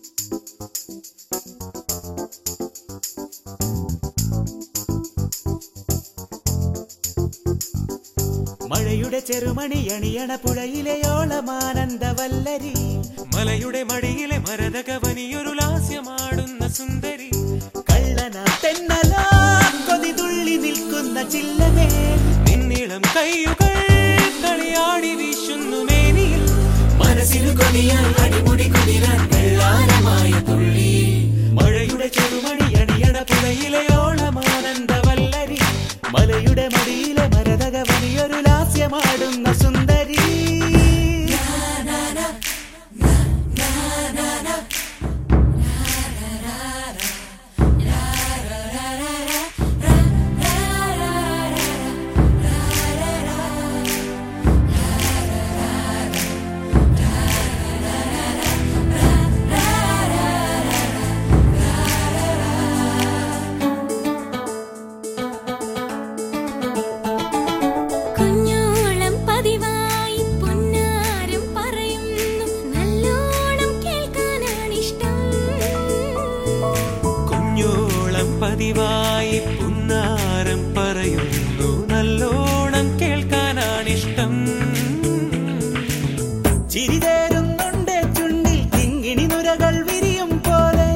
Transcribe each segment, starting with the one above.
മഴയുടെ ചെറുമണി അണിയണ പുഴയിലെയോളമാനന്ദവല്ലരി മലയുടെ മടിയിലെ മരതകവനിയൊരു ലാസ്യമാടുന്ന സുന്ദരി കള്ളന തെന്നല കൊതി തുള്ളി നിൽക്കുന്ന ചില്ലമേ നിന്നിളം കയ്യുകൾ കളിയാടി വീശുന്നു മേനിയിൽ മനസ്സിനു കൊതിയാൻ അടിമുടി കുതിരാൻ വെള്ളാരമായ തുള്ളി മഴയുടെ ചെറുമണി അണിയണ പുഴയിലെയോളമാനന്ദവല്ലരി മലയുടെ മടിയിലെ മരതകവനിയൊരു ലാസ്യമാടുന്ന സുന്ദരി കുഞ്ഞോളം പതിവായി പൊന്നാരം പറയുന്നു നല്ലോണം കേൾക്കാനാണിഷ്ടം കുഞ്ഞോളം പതിവായി പുന്നാരം പറയുന്നു നല്ലോണം കേൾക്കാനാണിഷ്ടം ചിരിതേരുന്നുണ്ട് ചുണ്ടിൽ കിങ്ങിണി നുരകൾ വിരിയും പോലെ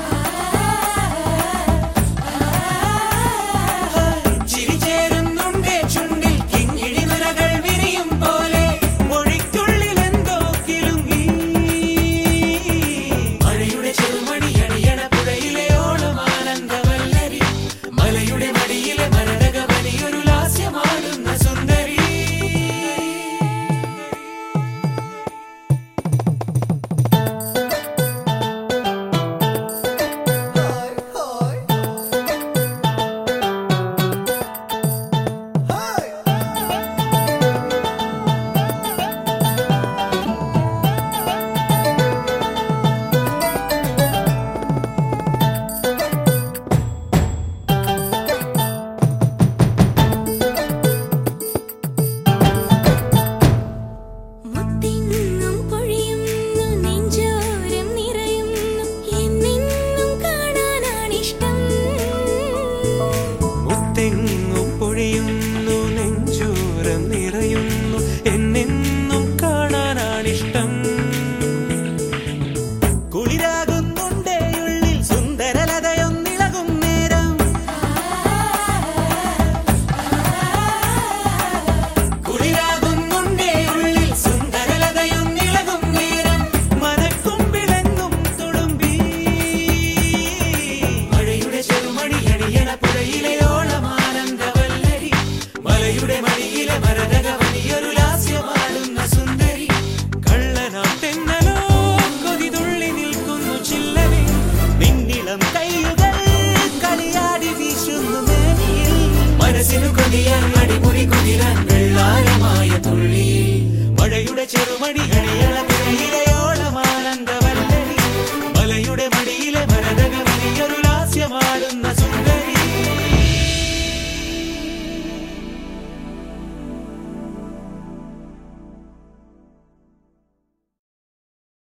ചിരി ചേരുന്നുണ്ട് ചുണ്ടിൽ കിങ്ങിണി നുരകൾ വിരിയും പോലെ മൊഴിക്കുള്ളിൽ എന്തോ കിലുങ്ങി മഴയുടെ ചെറുമണി അണിയണ പുഴയിലെ ഓളം ആനന്ദവല്ലരി മലയുടെ മടിയിലെ മരടകവനി ഒരു ലാസ്യമാടുന്ന സുന്ദരി മുത്തിങ്ങും പൊഴിയുന്നു നെഞ്ചോരം നിറയുന്നു എന്നെന്നും കാണാനാണിഷ്ടം മുത്തെങ്ങും പൊഴിയുന്നു നെഞ്ചോരം നിറയുന്നു എന്നെന്നും കാണാനാണിഷ്ടം കുളിരാകുന്നുണ്ടേ ഉള്ളിൽ സുന്ദരലതയൊന്നിളകും നേരം കുളിരാകുന്നുണ്ടേ ഉള്ളിൽ സുന്ദരലതയൊന്നിളകും നേരം മനക്കുമ്പിളെങ്ങും തുളുമ്പി മഴയുടെ ചെറുമണി അണിയണ പുഴയിലെ ഓളമാനന്ദവല്ലരി മലയുടെ മണിയിലെ മരതകവനിയൊരു ലാസ്യമാടുന്ന സുന്ദരി കള്ളനാ തെന്നലോ കൊതി തുള്ളി നിൽക്കുന്നു ചില്ലവേ നിന്നിളം കൈയുകൾ കളിയാടി വീശുന്നു മേനിയിൽ മനസ്സിനു കൊതിയാൻ